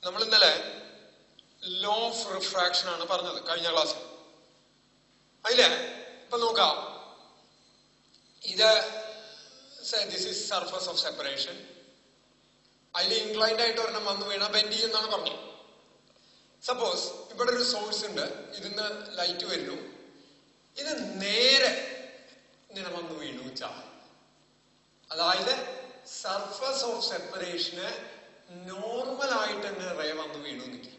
നമ്മൾ ഇന്നലെ law of refraction ആണ് പറഞ്ഞത് കഴിഞ്ഞ ക്ലാസ്സിൽ അതില് ഇപ്പൊ നോക്കാം ഇത് this is surface of separation അതിൽ ഇൻക്ലൈൻഡ് ആയിട്ട് ഒരെണ്ണം വന്നു വീണ ബെൻഡ് ചെയ്യുന്നാണ് പറഞ്ഞത് സപ്പോസ് ഇവിടെ ഒരു സോഴ്സ് ഉണ്ട് ഇതിന്ന് ലൈറ്റ് വരുന്നു ഇത് നേരെ ഇങ്ങനെ വന്നു വീണു വെച്ചാ അതായത് സർഫസ് ഓഫ് സെപ്പറേഷന് നോർമൽ ആയിട്ട് തന്നെ റേ വന്നു വീണു നിൽക്കും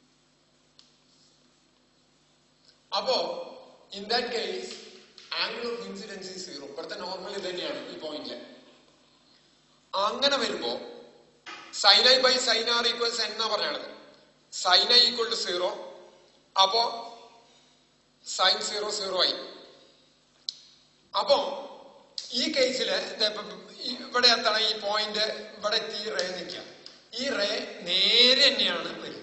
അപ്പോ in that case angle of incidence zero ഇവിടുത്തെ നോർമൽ ഇത് തന്നെയാണ് ഈ പോയിന്റില് അങ്ങനെ വരുമ്പോ sine i by sine r equals എന്നാ പറയണത് sine i equal to zero അപ്പോ സൈൻ സീറോ സീറോ ആയി അപ്പോ ഈ കേസില് ഇവിടെ എത്തണം ഈ പോയിന്റ് ഇവിടെ എത്തി റേ നിൽക്കുക ഈ റേ നേരെ തന്നെയാണ് വരുന്നത്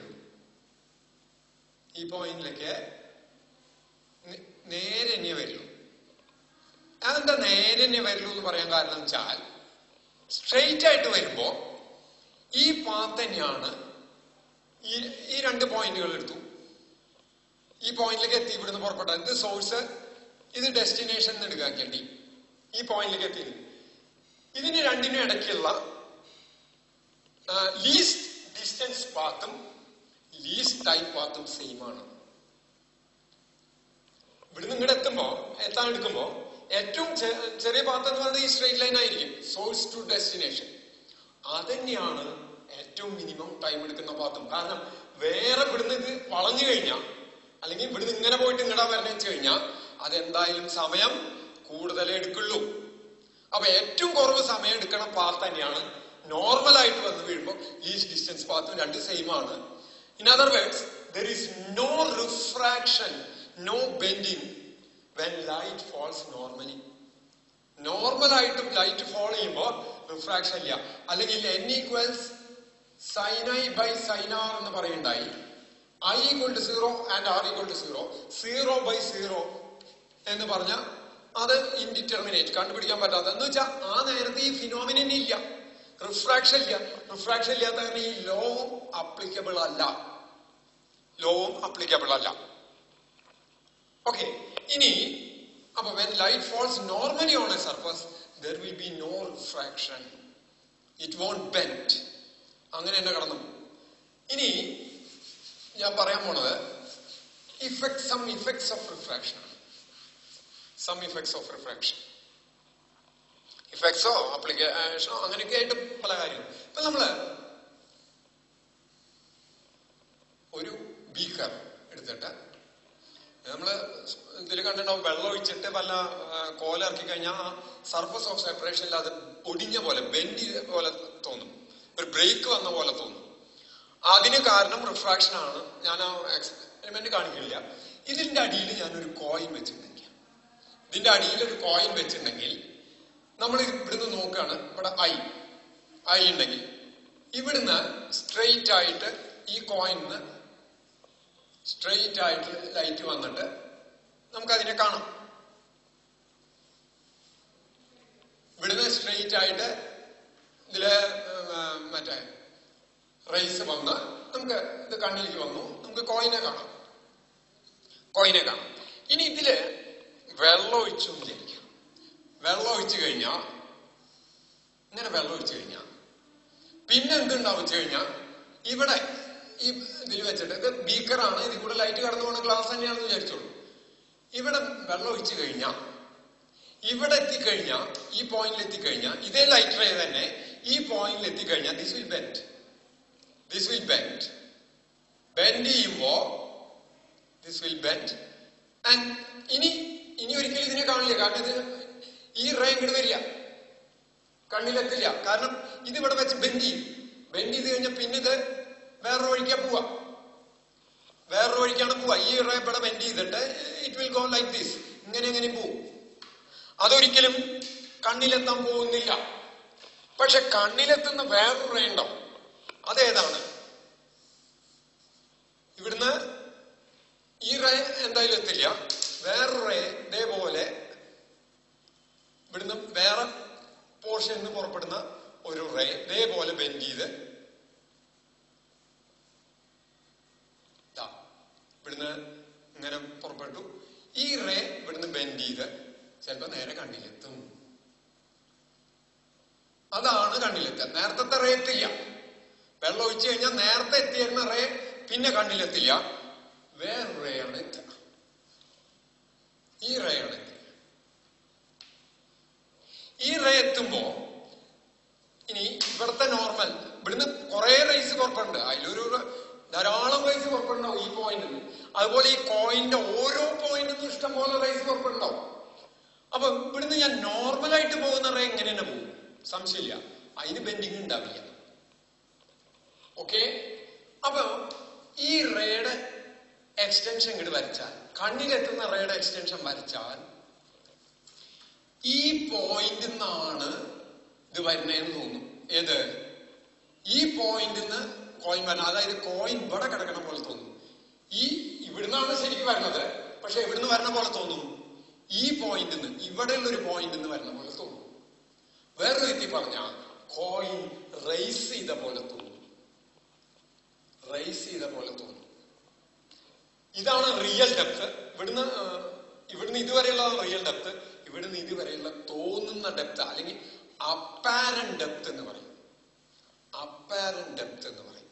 ഈ പോയിന്റിലേക്ക് നെ- നേരെ തന്നെ വരുള്ളൂ അതെന്താ നേരെ തന്നെ വരുള്ളൂ എന്ന് പറയാൻ കാരണം വെച്ചാൽ സ്ട്രെയിറ്റ് ആയിട്ട് വരുമ്പോ ഈ പാത്ത് തന്നെയാണ് ഈ ഈ രണ്ട് പോയിന്റുകൾ എടുത്തു ഈ പോയിന്റിലേക്ക് എത്തി ഇവിടുന്ന് പുറപ്പെട്ടത് ഇത് സോഴ്സ് ഇത് ഡെസ്റ്റിനേഷൻ എടുക്കാക്കേണ്ടി ഈ പോയിന്റിലേക്ക് എത്തി ഇതിന് രണ്ടിനും ഇടയ്ക്കുള്ള ലീസ്റ്റ് ഡിസ്റ്റൻസ് പാത്തും ലീസ്റ്റ് ടൈം പാത്തും സെയിം ആണ് ഇവിടുന്ന് ഇങ്ങോട്ട് എത്തുമ്പോ എത്താൻ എടുക്കുമ്പോ ഏറ്റവും ചെ- ചെറിയ പാത്ത് എന്ന് പറയുന്നത് ഈ സ്ട്രെയിറ്റ് ലൈൻ ആയിരിക്കും സോഴ്സ് ടു ഡെസ്റ്റിനേഷൻ അതന്നെയാണ് ഏറ്റവും മിനിമം ടൈം എടുക്കുന്ന പാത്തും കാരണം വേറെ ഇവിടുന്ന് ഇത് വളഞ്ഞു കഴിഞ്ഞാൽ അല്ലെങ്കിൽ ഇവിടുന്ന് ഇങ്ങനെ പോയിട്ട് ഇങ്ങടാ വരണം വെച്ച് കഴിഞ്ഞാൽ അതെന്തായാലും സമയം കൂടുതലേ എടുക്കുള്ളൂ അപ്പൊ ഏറ്റവും കുറവ് സമയം എടുക്കണ പാത്ത് തന്നെയാണ് നോർമൽ ആയിട്ട് വന്ന് വീഴുമ്പോൾ ലീസ്റ്റ് ഡിസ്റ്റൻസ് പാത്തും രണ്ട് സെയിം ആണ് in other words there is no refraction no bending when light falls normally normal ആയിട്ടും ലൈറ്റ് ഫോൾ ചെയ്യുമ്പോൾ റിഫ്രാക്ഷൻ ഇല്ല അല്ലെങ്കിൽ n equals sine i by sine r എന്ന് പറയുണ്ടായി i equal to zero and r equal to zero zero by zero എന്ന് പറഞ്ഞ അത് indeterminate കണ്ടുപിടിക്കാൻ പറ്റാത്ത എന്ന് വെച്ചാൽ ആ നേരത്തെ ഈ ഫിനോമിനൻ ഇല്ല റിഫ്രാക്ഷൻ ഇല്ല റിഫ്രാക്ഷൻ ഇല്ലാത്ത കാരണം ഈ ലോവും അപ്ലിക്കബിൾ അല്ല ലോവും അപ്ലിക്കബിൾ അല്ല ഓക്കെ ഇനി അപ്പൊ when light falls normally on a surface there will be no refraction it won't bend അങ്ങനെ തന്നെ കടന്നു പോകും. ഇനി ഞാൻ പറയാൻ പോണത് effect some effects of refraction ആണ് സം ഇഫക്ട്സ് ഓഫ് റിഫ്രാക്ഷൻ ഇഫക്ട്സോ അപ്ലിക്കേഷനോ അങ്ങനെയൊക്കെ ആയിട്ട് പല കാര്യങ്ങളും ഇപ്പൊ നമ്മള് ഒരു ബീക്കർ എടുത്തിട്ട് നമ്മള് ഇതിൽ കണ്ടിട്ടുണ്ടാവും വെള്ളം ഒഴിച്ചിട്ട് വല്ല ആ, കോലിറക്കി കഴിഞ്ഞാൽ ആ സർഫസ് ഓഫ് സെപ്പറേഷനിൽ അത് ഒടിഞ്ഞ പോലെ ബെൻഡ് പോലെ തോന്നും ഒരു ബ്രേക്ക് വന്ന പോലെ തോന്നും അതിന് കാരണം റിഫ്രാക്ഷൻ ആണ് ഞാൻ ആ എക്സ്പെരിമെന്റ് കാണിക്കില്ല ഇതിന്റെ അടിയിൽ ഞാനൊരു കോയിൻ വെച്ചിട്ടുണ്ടെങ്കിൽ ഇതിന്റെ അടിയിൽ ഒരു കോയിൻ വെച്ചിട്ടുണ്ടെങ്കിൽ നമ്മൾ ഇവിടുന്ന് നോക്കുകയാണ് ഇവിടെ ഐ ഐ ഉണ്ടെങ്കിൽ ഇവിടുന്ന് സ്ട്രെയിറ്റ് ആയിട്ട് ഈ കോയിന്ന് സ്ട്രെയിറ്റ് ആയിട്ട് ലൈറ്റ് വന്നിട്ട് നമുക്ക് അതിനെ കാണാം ഇവിടുന്ന് സ്ട്രെയിറ്റ് ആയിട്ട് ഇതില് ഉം, മറ്റേ റൈസ് വന്ന് നമുക്ക് ഇത് കണ്ണിലേക്ക് വന്നു നമുക്ക് കോയിനെ കാണാം കോയിനെ കാണാം ഇനി ഇതില് വെള്ളം ഒഴിച്ചു എന്ന് വിചാരിക്കാം വെള്ളം ഒഴിച്ചു കഴിഞ്ഞാൽ ഇങ്ങനെ വെള്ളം ഒഴിച്ചു കഴിഞ്ഞാൽ പിന്നെ എന്തുണ്ടാവും വെച്ച് കഴിഞ്ഞാൽ ഇവിടെ ഈ ഇതിൽ വെച്ചിട്ട് ഇത് ബീക്കറാണ് ഇതിൽ കൂടെ ലൈറ്റ് കടന്നു പോകുന്ന ഗ്ലാസ് തന്നെയാണെന്ന് വിചാരിച്ചോളൂ ഇവിടെ വെള്ളം ഒഴിച്ചു കഴിഞ്ഞാൽ ഇവിടെ എത്തിക്കഴിഞ്ഞാൽ ഈ പോയിന്റിൽ എത്തിക്കഴിഞ്ഞാൽ ഇതേ ലൈറ്റ് റേ തന്നെ ഈ പോയിന്റിൽ എത്തിക്കഴിഞ്ഞാൽ this will bend this will bend bend ചെയ്യുമ്പോ ദിസ് വിൽ ബെൻഡ് ആൻഡ് ഇനി ഇനി ഒരിക്കലും ഇതിനെ കാണില്ല കാരണം ഇത് ഈ റേ ഇങ്ങോട്ട് വരില്ല കണ്ണിലെത്തില്ല കാരണം ഇത് ഇവിടെ വെച്ച് ബെൻഡ് ചെയ്യും ബെൻഡ് ചെയ്ത് കഴിഞ്ഞാൽ പിന്നെ ഇത് വേറൊരു വഴിക്കാ പോവാ വേറൊരു വഴിക്കാണ് പോവാ ഈ റേ ഇവിടെ ബെൻഡ് ചെയ്തിട്ട് it will go like this ഇങ്ങനെ എങ്ങനെ പോവും അതൊരിക്കലും കണ്ണിലെത്താൻ പോകുന്നില്ല പക്ഷെ കണ്ണിലെത്തുന്ന വേറൊരു റേ ഉണ്ടാവും അതേതാണ് ഇവിടുന്ന് ഈ റേ എന്തായാലും എത്തില്ല വേറൊരു റേ ഇതേപോലെ ഇവിടുന്ന് വേറെ പോർഷനിൽ നിന്ന് പുറപ്പെടുന്ന ഒരു റേ ഇതേപോലെ ബെൻഡ് ചെയ്ത് ഈ റേ ഇവിടുന്ന് ബെൻഡ് ചെയ്ത് ചിലപ്പോ നേരെ കണ്ണിലെത്തും അതാണ് കണ്ണിലെത്തുക നേരത്തെ റേ എത്തില്ല വെള്ളം ഒഴിച്ചു കഴിഞ്ഞാൽ നേരത്തെ എത്തിയിരുന്ന റേ പിന്നെ കണ്ണിലെത്തില്ല വേറെ റേ ആണ് എത്തുക ഈ റേ ആണ് എത്തുക ഈ റേ എത്തുമ്പോ ഇനി ഇവിടുത്തെ നോർമൽ ഇവിടുന്ന് കുറെ റേസ് പുറപ്പെടുന്നുണ്ട് അതിലൊരു ധാരാളം റേസ് പുറപ്പെടുണ്ടാവും ഈ പോയിന്റിൽ അതുപോലെ ഈ കോയിന്റെ ഓരോ പോയിന്റിൽ ഇഷ്ടം പോലെ റേസ് പുറപ്പെടുണ്ടാവും അപ്പൊ ഇവിടുന്ന് ഞാൻ നോർമലായിട്ട് പോകുന്ന റേ എങ്ങനെ തന്നെ പോകും സംശയമില്ല അതിന് ബെൻഡിങ് ഉണ്ടാവില്ല ഓക്കെ അപ്പൊ ഈ റേയുടെ എക്സ്റ്റൻഷൻ ഇങ്ങോട്ട് വരച്ചാൽ കണ്ണിലെത്തുന്ന റേയുടെ എക്സ്റ്റൻഷൻ വരച്ചാൽ ഈ പോയിന്റിൽ നിന്നാണ് ഇത് വരുന്നതെന്ന് തോന്നും ഏത് ഈ പോയിന്റിൽ നിന്ന് കോയിൻ വരണം അതായത് കോയിൻ ഇവിടെ കിടക്കണ പോലെ തോന്നും ഈ ഇവിടുന്നാണ് ശരിക്കും വരുന്നത് പക്ഷെ ഇവിടുന്ന് വരണ പോലെ തോന്നും ഈ പോയിന്റിൽ നിന്ന് ഇവിടെയുള്ള ഒരു പോയിന്റിൽ നിന്ന് വരുന്ന പോലെ തോന്നും വേറൊരു രീതി പറഞ്ഞ കോയിൻ റൈസ് ചെയ്ത പോലെ തോന്നും റൈസ് ചെയ്ത പോലെ തോന്നും ഇതാണ് റിയൽ ഡെപ്ത് ഇവിടുന്ന് ആ, ഇവിടുന്ന് ഇതുവരെയുള്ള റിയൽ ഡെപ്ത് ഇവിടുന്ന് ഇതുവരെയുള്ള തോന്നുന്ന ഡെപ്ത് അല്ലെങ്കിൽ അപ്പാരൻ ഡെപ്ത് എന്ന് പറയും അപ്പാരൻ ഡെപ്ത് എന്ന് പറയും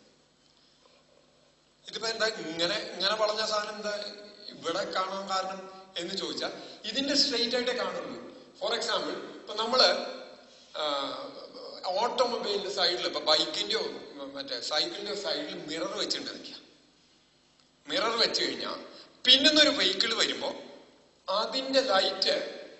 ഇതിപ്പോ എന്താ ഇങ്ങനെ ഇങ്ങനെ വളഞ്ഞ സാധനം എന്താ ഇവിടെ കാണാൻ കാരണം എന്ന് ചോദിച്ചാൽ ഇതിന്റെ സ്ട്രെയിറ്റ് ആയിട്ടേ കാണുള്ളൂ ഫോർ എക്സാമ്പിൾ ഇപ്പൊ നമ്മള് ഓട്ടോമൊബൈലിന്റെ സൈഡിൽ ഇപ്പൊ ബൈക്കിന്റെയോ മറ്റേ സൈക്കിളിന്റെയോ സൈഡിൽ മിറർ വെച്ചിട്ടുണ്ട് നിൽക്കുക മിറർ വെച്ച് കഴിഞ്ഞാൽ പിന്നൊരു വെഹിക്കിൾ വരുമ്പോ അതിന്റെ ലൈറ്റ്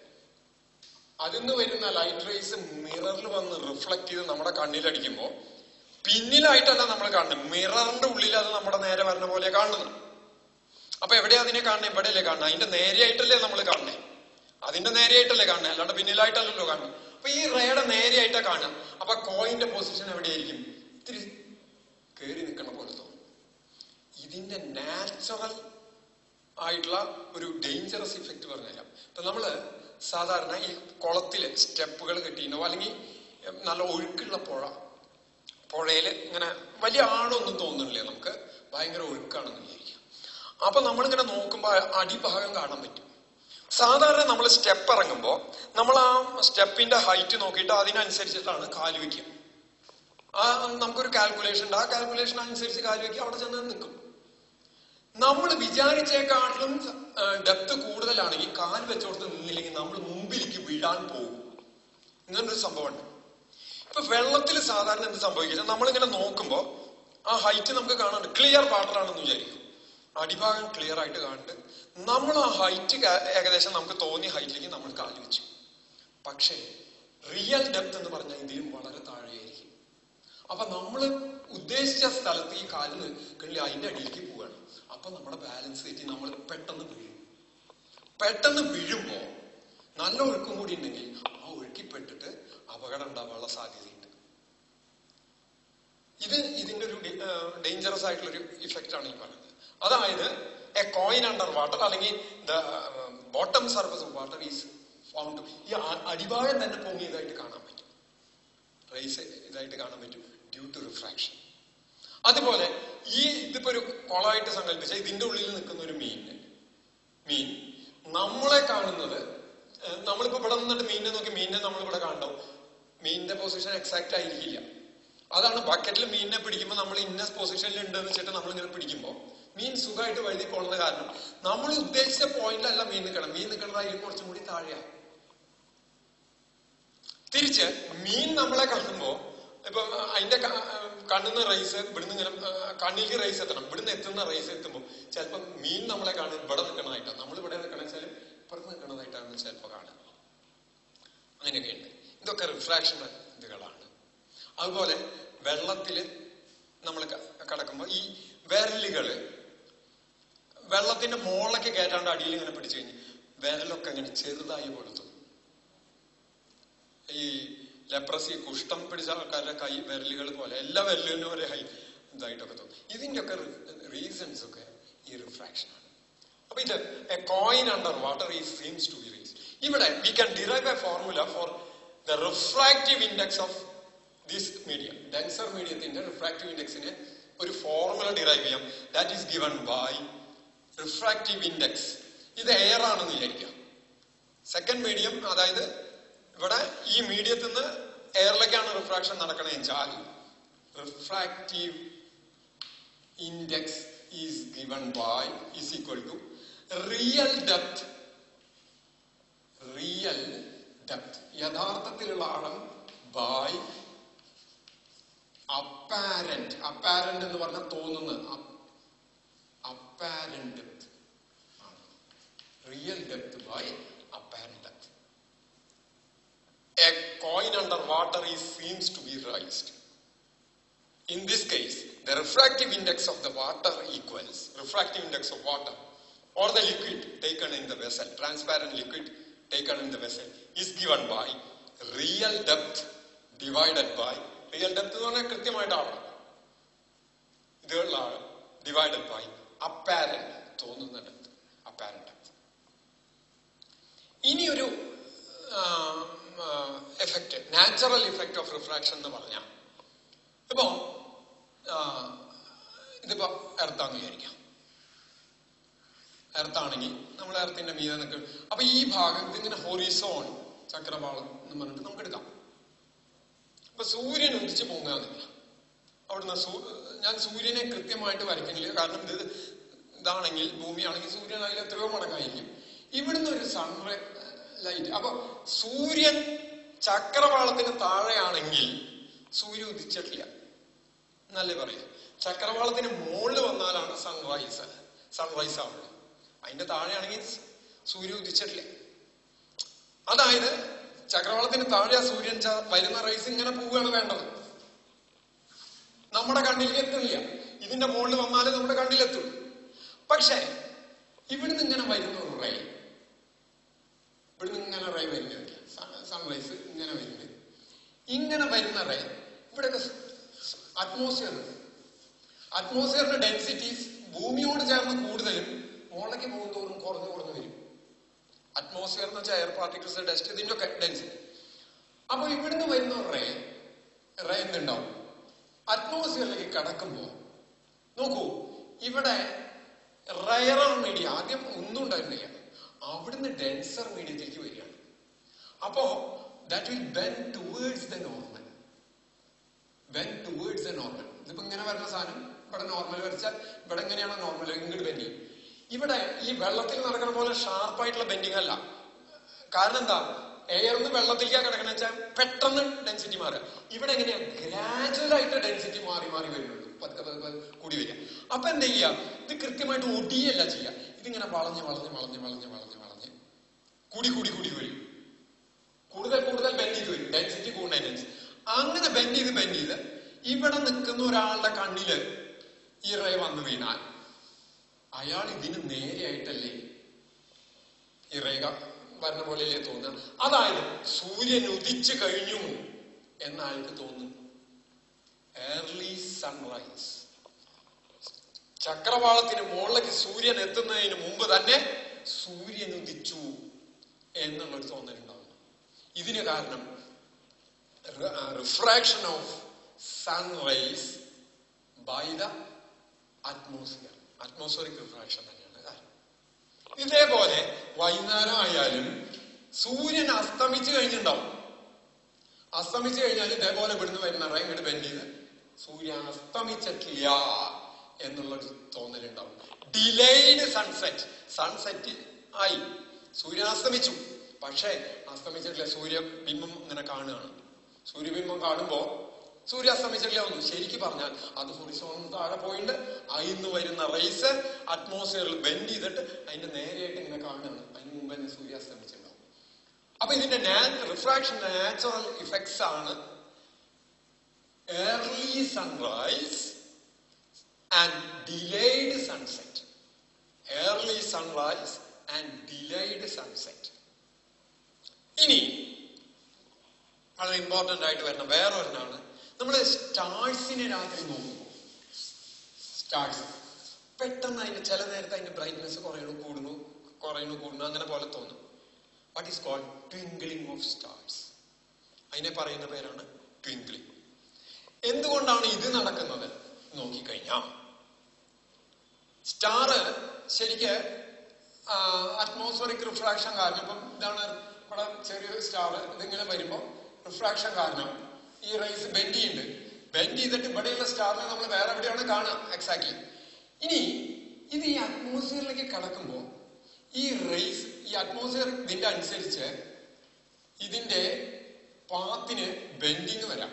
അതിന്ന് വരുന്ന ലൈറ്റ് റേസ് മിററിൽ വന്ന് റിഫ്ലക്ട് ചെയ്ത് നമ്മുടെ കണ്ണിലടിക്കുമ്പോ പിന്നിലായിട്ടല്ല നമ്മൾ കാണുന്നത് മിററിന്റെ ഉള്ളിൽ അത് നമ്മുടെ നേരെ വരുന്ന പോലെ കാണുന്നത് അപ്പൊ എവിടെയാ അതിനെ കാണുന്നത് ഇവിടെയല്ലേ കാണുന്നത് അതിന്റെ നേരെയായിട്ടല്ലേ നമ്മൾ കാണുന്നത് അതിന്റെ നേരെയായിട്ടല്ലേ കാണുന്നത് അല്ലാണ്ട് പിന്നിലായിട്ടല്ലല്ലോ കാണുന്നത് അപ്പൊ ഈ റേയുടെ നേരെയായിട്ടാ കാണുക അപ്പൊ കോയിന്റെ പൊസിഷൻ എവിടെയായിരിക്കും ഇത്തിരി കേറി നിൽക്കണ പോലെ തോന്നും ഇതിന്റെ നാച്ചുറൽ ആയിട്ടുള്ള ഒരു ഡേഞ്ചറസ് ഇഫക്റ്റ് പറഞ്ഞുതരാം ഇപ്പൊ നമ്മള് സാധാരണ ഈ കുളത്തില് സ്റ്റെപ്പുകൾ കെട്ടിയിട്ടുണ്ടോ അല്ലെങ്കിൽ നല്ല ഒഴുക്കുള്ള പുഴ പുഴയില് ഇങ്ങനെ വലിയ ആഴമൊന്നും തോന്നുന്നില്ല നമുക്ക് ഭയങ്കര ഒഴുക്കാണെന്ന് വിചാരിക്കാം അപ്പൊ നമ്മളിങ്ങനെ നോക്കുമ്പോൾ അടിഭാഗം കാണാൻ പറ്റും സാധാരണ നമ്മൾ സ്റ്റെപ്പ് ഇറങ്ങുമ്പോൾ നമ്മൾ ആ സ്റ്റെപ്പിന്റെ ഹൈറ്റ് നോക്കിയിട്ട് അതിനനുസരിച്ചിട്ടാണ് കാല് വയ്ക്കുക ആ നമുക്കൊരു കാൽക്കുലേഷൻ ഉണ്ട് ആ കാൽക്കുലേഷൻ അനുസരിച്ച് കാല് വയ്ക്കുക അവിടെ ചെന്ന് നിൽക്കും നമ്മൾ വിചാരിച്ചേക്കാട്ടിലും ഡെപ്ത് കൂടുതലാണെങ്കിൽ കാൽ വെച്ചോടത്ത് നിന്നില്ലെങ്കിൽ നമ്മൾ മുമ്പിലേക്ക് വീഴാൻ പോകും ഇങ്ങനൊരു സംഭവമുണ്ട് ഇപ്പൊ വെള്ളത്തിൽ സാധാരണ എന്ത് സംഭവിക്കുന്നത് നമ്മളിങ്ങനെ നോക്കുമ്പോൾ ആ ഹൈറ്റ് നമുക്ക് കാണാണ്ട് ക്ലിയർ വാട്ടർ ആണെന്ന് വിചാരിക്കും അടിഭാഗം ക്ലിയർ ആയിട്ട് കാണുന്നുണ്ട് നമ്മൾ ആ ഹൈറ്റ് ഏകദേശം നമുക്ക് തോന്നിയ ഹൈറ്റിലേക്ക് നമ്മൾ കാല് വെച്ചു പക്ഷേ റിയൽ ഡെപ്ത് എന്ന് പറഞ്ഞാൽ ഇതിലും വളരെ താഴെയായിരിക്കും അപ്പൊ നമ്മൾ ഉദ്ദേശിച്ച സ്ഥലത്ത് ഈ കാലിന് കിള്ളി അതിന്റെ അടിയിലേക്ക് പോവുകയാണ് അപ്പൊ നമ്മുടെ ബാലൻസ് തെറ്റി നമ്മൾ പെട്ടെന്ന് വീഴും പെട്ടെന്ന് വീഴുമ്പോ നല്ല ഒഴുക്കും കൂടി ഉണ്ടെങ്കിൽ ആ ഒഴുക്കിപ്പെട്ടിട്ട് അപകടം ഉണ്ടാവാനുള്ള സാധ്യതയുണ്ട് ഇത് ഇതിന്റെ ഒരു ഡേഞ്ചറസ് ആയിട്ടുള്ള ഒരു ഇഫക്റ്റ് ആണ് ഈ പറയുന്നത് അതായത് എ കോയിൻ അണ്ടർ വാട്ടർ അല്ലെങ്കിൽ the bottom surface of water is found ഈ അ- അടിഭാഗം തന്നെ പൊങ്ങിയതായിട്ട് കാണാൻ പറ്റും റൈസ് ഇതായിട്ട് കാണാൻ പറ്റും ഡ്യൂ ടു റിഫ്രാക്ഷൻ അതുപോലെ ഈ ഇതിപ്പോ ഒരു കുളമായിട്ട് സങ്കല്പിച്ച ഇതിന്റെ ഉള്ളിൽ നിൽക്കുന്ന ഒരു മീൻ മീൻ നമ്മളെ കാണുന്നത് ഏഹ്, നമ്മളിപ്പോ ഇവിടെ നിന്നിട്ട് മീനിനെ നോക്കി മീനിനെ നമ്മളിവിടെ കാണും മീനിന്റെ പൊസിഷൻ എക്സാക്റ്റ് ആയിരിക്കില്ല അതാണ് ബക്കറ്റിൽ മീനിനെ പിടിക്കുമ്പോൾ നമ്മൾ ഇന്ന പൊസിഷനിൽ ഉണ്ടെന്ന് വെച്ചിട്ട് നമ്മൾ ഇങ്ങനെ പിടിക്കുമ്പോൾ മീൻ സുഖമായിട്ട് വഴുതി പോകുന്നത് കാരണം നമ്മൾ ഉദ്ദേശിച്ച പോയിന്റിലല്ല മീൻ നിൽക്കണം മീൻ നിൽക്കണതായിരിക്കും കുറച്ചും കൂടി താഴെയാണ് തിരിച്ച് മീൻ നമ്മളെ കാണുമ്പോ ഇപ്പൊ അതിന്റെ കണ്ണുന്ന റൈസ് ഇവിടുന്ന് ഇങ്ങനെ ആ, കണ്ണിലേക്ക് റൈസ് എത്തണം ഇവിടുന്ന് എത്തുന്ന റൈസ് എത്തുമ്പോൾ ചിലപ്പോ മീൻ നമ്മളെ കാണും ഇവിടെ നിൽക്കണതായിട്ടാണ് നമ്മൾ ഇവിടെ നിൽക്കണ വെച്ചാൽ ഇപ്പുറത്ത് നിൽക്കണതായിട്ടാണ് ചിലപ്പോൾ കാണുക അങ്ങനെയൊക്കെ ഉണ്ട് ഇതൊക്കെ റിഫ്രാക്ഷൻ ഇതുകളാണ് അതുപോലെ വെള്ളത്തില് നമ്മൾ കിടക്കുമ്പോൾ ഈ വിരലുകള് വെള്ളത്തിന്റെ മുകളിലേക്ക് കയറ്റാണ്ട് അടിയിൽ ഇങ്ങനെ പിടിച്ചു കഴിഞ്ഞ് വിരലൊക്കെ ഇങ്ങനെ ചെറുതായി പോലെ തോന്നും ഈ ലെപ്രസി കുഷ്ഠം പിടിച്ച ആൾക്കാരുടെ കൈ വിരലുകൾ പോലെ എല്ലാ വിരലിനും ഒരേ ഹൈ ഇതായിട്ടൊക്കെ തോന്നും ഇതിന്റെ ഒക്കെ റീസൺസ് ഒക്കെ ഈ റിഫ്രാക്ഷൻ ആണ് അപ്പൊ ഇത് എ കോയിൻ അണ്ടർ വാട്ടർ ഈ സീംസ് ടു ബി റേസ് ഇവിടെ we can derive a formula for the refractive index of this medium denser മീഡിയത്തിന്റെ റിഫ്രാക്റ്റീവ് ഇൻഡെക്സിന് ഒരു ഫോർമുല ഡിറൈവ് ചെയ്യാം that is given by refractive index ഇത് എയർ ആണെന്ന് വിചാരിക്കാം second medium അതായത് ഇവിടെ ഈ മീഡിയത്തിൽ നിന്ന് എയറിലേക്കാണ് റിഫ്രാക്ഷൻ നടക്കണേ വെച്ചാൽ refractive index is given by is equal to real depth real depth യഥാർത്ഥത്തിലുള്ള ആഴം ബൈ അപ്പാരന്റ് അപ്പാരന്റ് എന്ന് പറഞ്ഞാൽ തോന്നുന്നത് apparent depth real depth by apparent depth a coin under water is seems to be raised In this case, the refractive index of the water equals refractive index of water or the liquid taken in the vessel, transparent liquid taken in the vessel, is given by real depth divided by real depth എന്ന് പറഞ്ഞാൽ കൃത്യമായിട്ടാണ് ഇതുള്ള divided by apparent തോന്നുന്ന depth apparent depth ഇനിയൊരു effect natural effect of refraction എന്ന് പറഞ്ഞാൽ ഇപ്പോ ഇതിപ്പോ എർത്താന്ന് വിചാരിക്കാം എർത്താണെങ്കിൽ നമ്മൾ എർത്തിന്റെ മീതെ നിൽക്കും അപ്പൊ ഈ ഭാഗം ഇതിങ്ങനെ ഹൊറിസോൺ ചക്രവാളം എന്ന് പറഞ്ഞിട്ട് നമുക്ക് എടുക്കാം അപ്പൊ സൂര്യൻ ഉദിച്ചു പൊങ്ങാന്നില്ല അവിടുന്ന് സൂ- ഞാൻ സൂര്യനെ കൃത്യമായിട്ട് വരയ്ക്കുന്നില്ല കാരണം ഇത് ഇതാണെങ്കിൽ ഭൂമിയാണെങ്കിൽ സൂര്യൻ അതിൽ എത്രയോ മടങ്ങായിരിക്കും ഇവിടുന്ന് ഒരു സൺറൈ ലൈറ്റ് അപ്പൊ സൂര്യൻ ചക്രവാളത്തിന് താഴെയാണെങ്കിൽ സൂര്യൻ ഉദിച്ചിട്ടില്ല എന്നല്ലേ പറയും ചക്രവാളത്തിന് മുകളിൽ വന്നാലാണ് സൺറൈസ് സൺറൈസ് ആവുള്ളൂ അതിന്റെ താഴെയാണെങ്കിൽ സൂര്യൻ ഉദിച്ചിട്ടില്ല അതായത് ചക്രവാളത്തിന് താഴെ ആ സൂര്യൻ ച- വരുന്ന റൈസ് ഇങ്ങനെ പോവുകയാണ് വേണ്ടത് നമ്മുടെ കണ്ണിലേക്ക് എത്തുന്നില്ല ഇതിന്റെ മുകളിൽ വന്നാലേ നമ്മുടെ കണ്ണിലെത്തുള്ളൂ പക്ഷേ ഇവിടുന്ന് ഇങ്ങനെ വരുന്ന ഒരു റൈ ഇവിടുന്ന് ഇങ്ങനെ റൈ വരുന്നില്ല സൺറൈസ് ഇങ്ങനെ വരുന്നത് ഇങ്ങനെ വരുന്ന റൈ ഇവിടെയൊക്കെ അറ്റ്മോസ്ഫിയർ അറ്റ്മോസ്ഫിയറിന്റെ ഡെൻസിറ്റീസ് ഭൂമിയോട് ചേർന്ന് കൂടുതലും മുകളിലേക്ക് പോകുന്തോറും കുറഞ്ഞു കുറഞ്ഞു വരും അറ്റ്മോസ്ഫിയർ എന്ന് വെച്ചാൽ എയർ പാർട്ടിക്കിൾസ് ഡസ്റ്റ് ഇതിന്റെ ഒക്കെ ഡെൻസിറ്റി അപ്പൊ ഇവിടുന്ന് വരുന്ന റേ റേ എന്തുണ്ടാവും അറ്റ്മോസ്ഫിയറിലേക്ക് കടക്കുമ്പോ നോക്കൂ ഇവിടെ റയറർ മീഡിയ ആദ്യം ഒന്നും ഉണ്ടായിരുന്നില്ല അവിടുന്ന് ഡെൻസർ മീഡിയത്തിലേക്ക് വരികയാണ് അപ്പോ that will bend towards the normal bend towards the normal ഇതിപ്പോ ഇങ്ങനെ വരുന്ന സാധനം ഇവിടെ നോർമൽ വരച്ചാൽ ഇവിടെ എങ്ങനെയാണോ നോർമൽ ഇങ്ങോട്ട് ബെൻഡ് ചെയ്യും ഇവിടെ ഈ വെള്ളത്തിൽ നടക്കുന്ന പോലെ ഷാർപ്പായിട്ടുള്ള ബെൻഡിങ് അല്ല കാരണം എന്താ എയർന്ന് വെള്ളത്തിലേക്ക് കിടക്കണ വെച്ചാൽ പെട്ടെന്ന് ഡെൻസിറ്റി മാറുക ഇവിടെ എങ്ങനെയാ ഗ്രാജുവൽ ആയിട്ട് ഡെൻസിറ്റി മാറി മാറി വരുന്നുള്ളൂ പതുക്കെ പതുക്കെ പതുക്കെ കൂടി വരിക അപ്പൊ എന്താ ചെയ്യാ ഇത് കൃത്യമായിട്ട് ഒടിയല്ല ചെയ്യുക ഇതിങ്ങനെ വളഞ്ഞ് വളഞ്ഞ് വളഞ്ഞ് വളഞ്ഞ് വളഞ്ഞ് വളഞ്ഞ് കൂടി കൂടി കൂടി വരും കൂടുതൽ കൂടുതൽ ബെൻഡ് ചെയ്ത് വരും ഡെൻസിറ്റി കൂടുന്നതിനനുസരിച്ച് അങ്ങനെ ബെൻഡ് ചെയ്ത് ബെൻഡ് ചെയ്ത് ഇവിടെ നിൽക്കുന്ന ഒരാളുടെ കണ്ണില് ഈ റേ വന്നു വീണാൽ അയാൾ ഇതിന് നേരെയായിട്ടല്ലേ ഈ റേഖ വരുന്ന പോലെയല്ലേ തോന്നുക അതായത് സൂര്യൻ ഉദിച്ചു കഴിഞ്ഞു എന്ന് അയാൾക്ക് തോന്നുന്നു ഏർലി സൺറൈസ് ചക്രവാളത്തിന് മുകളിലേക്ക് സൂര്യൻ എത്തുന്നതിന് മുമ്പ് തന്നെ സൂര്യൻ ഉദിച്ചു എന്നുള്ളൊരു തോന്നലുണ്ടാവുന്നു ഇതിന് കാരണം refraction of sunrise by the atmosphere atmospheric refraction തന്നെയാണ് കാരണം ഇതേപോലെ വൈകുന്നേരം ആയാലും സൂര്യൻ അസ്തമിച്ചു കഴിഞ്ഞിട്ടുണ്ടാവും അസ്തമിച്ചു കഴിഞ്ഞാൽ ഇതേപോലെ ഇവിടുന്ന് വരുന്ന റേ ഇങ്ങോട്ട് ബെൻഡ് ചെയ്ത് സൂര്യൻ അസ്തമിച്ചിട്ടില്ല എന്നുള്ളൊരു തോന്നലുണ്ടാവും ഡിലേഡ് സൺസെറ്റ് സൺസെറ്റ് ആയി സൂര്യൻ അസ്തമിച്ചു പക്ഷേ അസ്തമിച്ചിട്ടില്ല സൂര്യബിംബം ഇങ്ങനെ കാണുകയാണ് സൂര്യബിംബം കാണുമ്പോ സൂര്യ അസ്തമിച്ചിട്ടില്ല ഒന്നും ശരിക്ക് പറഞ്ഞാൽ അത് ഹൊറിസോൺ താഴെ പോയിട്ട് അതിന്ന് വരുന്ന റൈസ് അറ്റ്മോസ്ഫിയറിൽ ബെൻഡ് ചെയ്തിട്ട് അതിന്റെ നേരെയായിട്ട് ഇങ്ങനെ കാണുകയാണ് അതിന് മുമ്പ് തന്നെ സൂര്യ അസ്തമിച്ചിട്ടുണ്ടാവും അപ്പൊ ഇതിന്റെ റിഫ്രാക്ഷൻ നാച്ചുറൽ ഇഫക്ട്സ് ആണ് early sunrise and delayed sunset early sunrise and delayed sunset ഇനി വളരെ ഇമ്പോർട്ടന്റ് ആയിട്ട് വരുന്ന വേറെ ഒരെണ്ണാണ് നമ്മൾ സ്റ്റാർസിനെ രാത്രി നോക്കുമ്പോൾ സ്റ്റാർസ് പെട്ടെന്ന് അതിന്റെ ചില നേരത്തെ അതിന്റെ ബ്രൈറ്റ്നെസ് കുറയണു കൂടുന്നു കുറയണു കൂടുന്നു അങ്ങനെ പോലെ തോന്നും what is called twinkling of stars അതിനെ പറയുന്ന പേരാണ് ട്വിങ്കിളിംഗ് എന്തുകൊണ്ടാണ് ഇത് നടക്കുന്നത് നോക്കിക്കഴിഞ്ഞാൽ സ്റ്റാർ ശരിക്ക് അറ്റ്മോസ്ഫറിക് റിഫ്രാക്ഷൻ കാരണം ഇപ്പം ഇതാണ് ഇവിടെ ചെറിയ സ്റ്റാർ ഇതിങ്ങനെ വരുമ്പോൾ റിഫ്രാക്ഷൻ കാരണം ഈ റൈസ് ബെൻഡ് ചെയ്യുന്നുണ്ട് ബെൻഡ് ചെയ്തിട്ട് ഇവിടെയുള്ള സ്റ്റാറിനെ നമ്മൾ വേറെ എവിടെയാണ് കാണുക എക്സാക്ട്ലി ഇനി ഇത് ഈ അറ്റ്മോസ്ഫിയറിലേക്ക് കടക്കുമ്പോൾ ഈ റേസ് ഈ അറ്റ്മോസ്ഫിയർ ഇതിന്റെ അനുസരിച്ച് ഇതിന്റെ പാത്തിന് ബെൻഡിങ് വരാം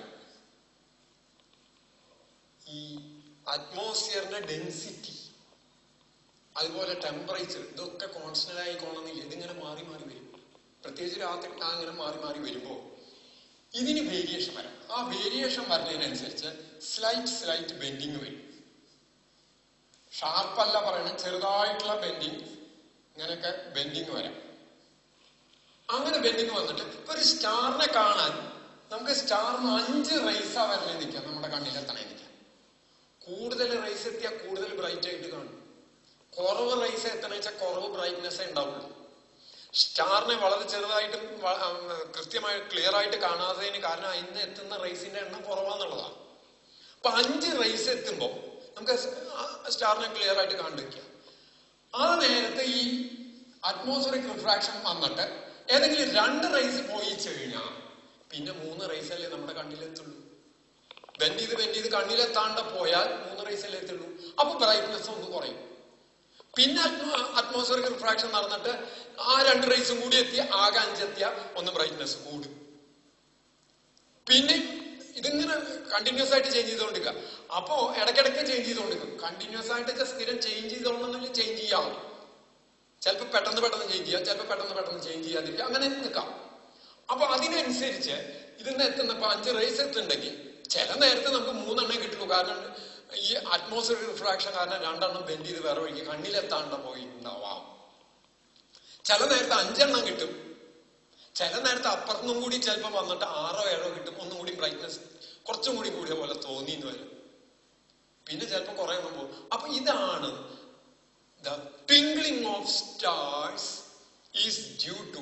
ഈ അറ്റ്മോസ്ഫിയറിന്റെ ഡെൻസിറ്റി അതുപോലെ ടെമ്പറേച്ചർ ഇതൊക്കെ കോൺസ്റ്റന്റ് ആയിക്കോണമെന്നില്ല ഇതിങ്ങനെ മാറി മാറി വരും പ്രത്യേകിച്ച് രാത്രി അങ്ങനെ മാറി മാറി വരുമ്പോൾ ഇതിന് വേരിയേഷൻ വരാം ആ വേരിയേഷൻ വരുന്നതിനനുസരിച്ച് സ്ലൈറ്റ് സ്ലൈറ്റ് ബെൻഡിങ് വരും ഷാർപ്പല്ല പറയണത് ചെറുതായിട്ടുള്ള ബെൻഡിങ് ഇങ്ങനെയൊക്കെ ബെൻഡിങ് വരാം അങ്ങനെ ബെൻഡിങ് വന്നിട്ട് ഇപ്പൊ ഒരു സ്റ്റാറിനെ കാണാൻ നമുക്ക് സ്റ്റാറിന് അഞ്ച് റൈസാ വരണേ നിൽക്കാം നമ്മുടെ കണ്ണിലെത്തണേ നിൽക്കാം കൂടുതൽ റൈസ് എത്തിയാൽ കൂടുതൽ ബ്രൈറ്റ് ആയിട്ട് കാണും കുറവ് റൈസ് എത്തണ വെച്ചാൽ കുറവ് ബ്രൈറ്റ്നെസ് ഉണ്ടാവുള്ളൂ സ്റ്റാറിനെ വളരെ ചെറുതായിട്ടും വ- ഉം, കൃത്യമായി ക്ലിയർ ആയിട്ട് കാണാത്തതിന് കാരണം അതിന് എത്തുന്ന റൈസിന്റെ എണ്ണം കുറവാന്നുള്ളതാണ് അപ്പൊ അഞ്ച് റൈസ് എത്തുമ്പോൾ നമുക്ക് സ്റ്റാറിനെ ക്ലിയർ ആയിട്ട് കണ്ടിരിക്കാം ആ നേരത്തെ ഈ അറ്റ്മോസ്ഫറിക് റിഫ്രാക്ഷൻ വന്നിട്ട് ഏതെങ്കിലും രണ്ട് റൈസ് പോയി കഴിഞ്ഞാൽ പിന്നെ മൂന്ന് റൈസ് അല്ലേ നമ്മുടെ കണ്ണിലെത്തുള്ളൂ ബെൻഡ് ചെയ്ത് ബെൻഡ് ചെയ്ത് കണ്ണിലെത്താണ്ട് പോയാൽ മൂന്ന് റൈസല്ലേ എത്തുള്ളൂ അപ്പൊ ബ്രൈറ്റ്നെസ് ഒന്ന് കുറയും പിന്നെ അറ്റ്മോസ്ഫറിക് റിഫ്രാക്ഷൻ നടന്നിട്ട് ആ രണ്ട് റൈസും കൂടി എത്തിയ ആകെ അഞ്ചെത്തിയ ഒന്ന് ബ്രൈറ്റ്നെസ് കൂടും പിന്നെ ഇതിങ്ങനെ കണ്ടിന്യൂസ് ആയിട്ട് ചേഞ്ച് ചെയ്തുകൊണ്ടിരിക്കുക അപ്പോ ഇടയ്ക്കിടയ്ക്ക് ചേഞ്ച് ചെയ്തുകൊണ്ടിരിക്കും കണ്ടിന്യൂസ് ആയിട്ട് സ്ഥിരം ചേഞ്ച് ചെയ്തോണമെന്നില്ല ചേഞ്ച് ചെയ്യാം ചിലപ്പോൾ പെട്ടെന്ന് പെട്ടെന്ന് ചേഞ്ച് ചെയ്യാം ചിലപ്പോൾ പെട്ടെന്ന് പെട്ടെന്ന് ചേഞ്ച് ചെയ്യാതിരിക്കുക അങ്ങനെ നിൽക്കാം അപ്പൊ അതിനനുസരിച്ച് ഇതിന്ന് എത്തുന്നപ്പോ അഞ്ച് റേസ് എത്തുന്നുണ്ടെങ്കിൽ ചില നേരത്തെ നമുക്ക് മൂന്നെണ്ണേ കിട്ടുള്ളൂ കാരണം ഈ അറ്റ്മോസ്ഫിയർ റിഫ്രാക്ഷൻ കാരണം രണ്ടെണ്ണം ബെൻഡ് ചെയ്ത് വേറെ വഴിക്ക് കണ്ണിലെത്താണ്ട് പോയിട്ടുണ്ടാവാം ചില നേരത്തെ അഞ്ചെണ്ണം കിട്ടും ചില നേരത്തെ അപ്പുറത്തുനിന്നും കൂടി ചിലപ്പോൾ വന്നിട്ട് ആറോ ഏഴോ കിട്ടും ഒന്നും കൂടി ബ്രൈറ്റ്നസ് കുറച്ചും കൂടി കൂടിയ പോലെ തോന്നി എന്ന് വരും പിന്നെ ചിലപ്പോൾ കുറെ എണ്ണം പോകും അപ്പൊ ഇതാണ് the twinkling of stars is due to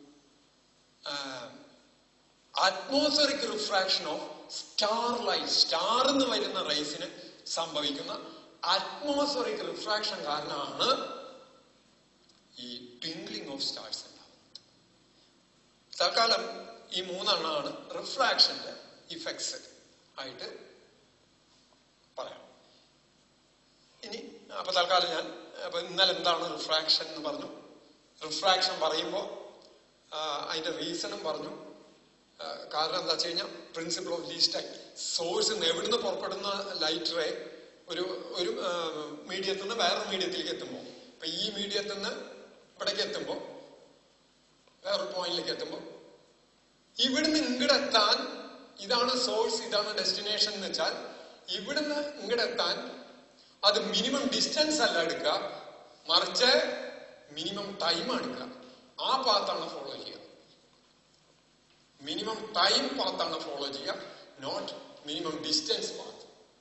atmospheric refraction of star light star എന്ന് വരുന്ന റൈസിന് സംഭവിക്കുന്ന അറ്റ്മോസ്ഫറിക് റിഫ്രാക്ഷൻ കാരണമാണ് ഈ ട്വിങ്ക്ലിംഗ് ഓഫ് സ്റ്റാർസ് ഉണ്ടാവുന്നത് തൽക്കാലം ഈ മൂന്നെണ്ണമാണ് റിഫ്രാക്ഷന്റെ ഇഫക്ട്സ് ആയിട്ട് പറയാം ഇനി അപ്പൊ തൽക്കാലം ഞാൻ അപ്പൊ ഇന്നലെ എന്താണ് റിഫ്രാക്ഷൻ എന്ന് പറഞ്ഞു റിഫ്രാക്ഷൻ പറയുമ്പോൾ അതിന്റെ റീസണും പറഞ്ഞു ആ, കാരണം എന്താ വെച്ച് കഴിഞ്ഞാൽ principle of least time source എവിടുന്ന് പുറപ്പെടുന്ന ലൈറ്റ് റേ ഒരു ഒരു മീഡിയത്തിൽ നിന്ന് വേറൊരു മീഡിയത്തിലേക്ക് എത്തുമ്പോൾ ഇപ്പൊ ഈ മീഡിയത്തിൽ നിന്ന് ഇവിടേക്ക് എത്തുമ്പോൾ വേറൊരു പോയിന്റിലേക്ക് എത്തുമ്പോൾ ഇവിടുന്ന് ഇങ്ങോട്ട് എത്താൻ ഇതാണ് സോഴ്സ് ഇതാണ് ഡെസ്റ്റിനേഷൻ എന്ന് വെച്ചാൽ ഇവിടുന്ന് ഇങ്ങോട്ട് എത്താൻ അത് മിനിമം ഡിസ്റ്റൻസ് അല്ല എടുക്കുക മറിച്ച് മിനിമം ടൈം എടുക്കുക ആ പാത്താണ് ഫോളോ ചെയ്യുക മിനിമം ടൈം പാത്താണ് ഫോളോ ചെയ്യുക നോട്ട് മിനിമം ഡിസ്റ്റൻസ് പാത്ത്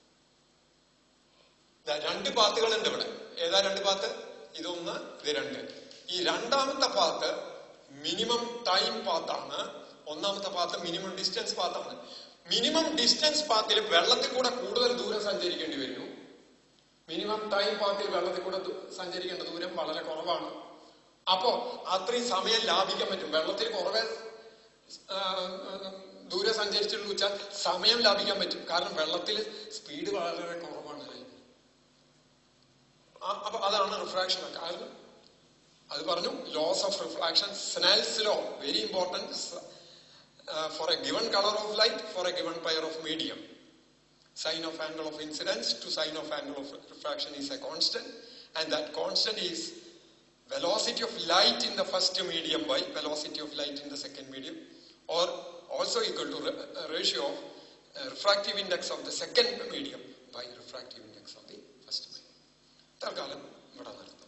രണ്ട് പാത്തുകളുണ്ട് ഇവിടെ ഏതാ രണ്ട് പാത്ത് ഇതൊന്ന് ഇത് രണ്ട് ഈ രണ്ടാമത്തെ പാത്ത് മിനിമം ടൈം പാത്താണ് ഒന്നാമത്തെ പാത്ത് മിനിമം ഡിസ്റ്റൻസ് പാത്താണ് മിനിമം ഡിസ്റ്റൻസ് പാത്തിൽ വെള്ളത്തിൽ കൂടെ കൂടുതൽ ദൂരം സഞ്ചരിക്കേണ്ടി വരുന്നു മിനിമം ടൈം പാത്തിൽ വെള്ളത്തിൽ കൂടെ ദൂ- സഞ്ചരിക്കേണ്ട ദൂരം വളരെ കുറവാണ് അപ്പോ അത്രയും സമയം ലാഭിക്കാൻ പറ്റും വെള്ളത്തിൽ കുറവേ ആ, ആ, ദൂരെ സഞ്ചരിച്ചുള്ളൂ വെച്ചാൽ സമയം ലാഭിക്കാൻ പറ്റും കാരണം വെള്ളത്തിൽ സ്പീഡ് വളരെ കുറവാണ് ആ- അപ്പൊ അതാണ് റിഫ്രാക്ഷൻ കാരണം അത് പറഞ്ഞു laws of refraction Snell's law very important for a given colour of light for a given pair of medium sign of angle of incidence to sign of angle of refraction is a constant and that constant is velocity of light in the first medium by velocity of light in the second medium or also equal to ra- uh, ratio of uh, refractive index of the second medium by refractive index of the first medium. തൽക്കാലം ഇവിടെ നിർത്താം